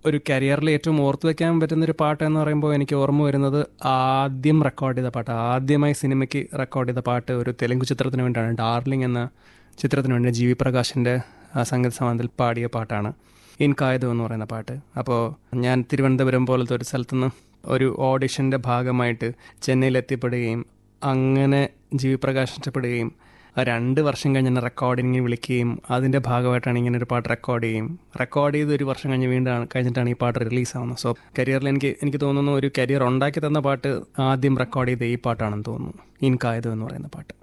ഒരു കരിയറിൽ ഏറ്റവും ഓർത്തു വെക്കാൻ പറ്റുന്ന ഒരു പാട്ട് എന്ന് പറയുമ്പോൾ എനിക്ക് ഓർമ്മ വരുന്നത് ആദ്യം റെക്കോർഡ് ചെയ്ത പാട്ട് ആദ്യമായി സിനിമയ്ക്ക് റെക്കോർഡ് ചെയ്ത പാട്ട് ഒരു തെലുങ്ക് ചിത്രത്തിന് വേണ്ടിയാണ് ഡാർലിംഗ് എന്ന ചിത്രത്തിന് വേണ്ടി ജി വി പ്രകാശിൻ്റെ സംഗീത സമാനത്തിൽ പാടിയ പാട്ടാണ് ഇൻ കായതു എന്ന് പറയുന്ന പാട്ട് അപ്പോൾ ഞാൻ തിരുവനന്തപുരം പോലത്തെ ഒരു സ്ഥലത്തുനിന്ന് ഒരു ഓഡിഷൻ്റെ ഭാഗമായിട്ട് ചെന്നൈയിൽ എത്തിപ്പെടുകയും അങ്ങനെ ജി വി പ്രകാശ് ഇഷ്ടപ്പെടുകയും രണ്ട് വർഷം കഴിഞ്ഞ് എന്നെ റെക്കോർഡിങ്ങിന് വിളിക്കുകയും അതിൻ്റെ ഭാഗമായിട്ടാണ് ഇങ്ങനെ ഒരു പാട്ട് റെക്കോർഡ് ചെയ്യും റെക്കോർഡ് ചെയ്ത് ഒരു വർഷം കഴിഞ്ഞ് വീണ്ടും കഴിഞ്ഞിട്ടാണ് ഈ പാട്ട് റിലീസ് ആവുന്നത് സോ കരിയറിൽ എനിക്ക് എനിക്ക് തോന്നുന്നു ഒരു കരിയർ ഉണ്ടാക്കി തന്ന പാട്ട് ആദ്യം റെക്കോർഡ് ചെയ്ത ഈ പാട്ടാണെന്ന് തോന്നുന്നു ഇൻകായത് എന്ന് പറയുന്ന പാട്ട്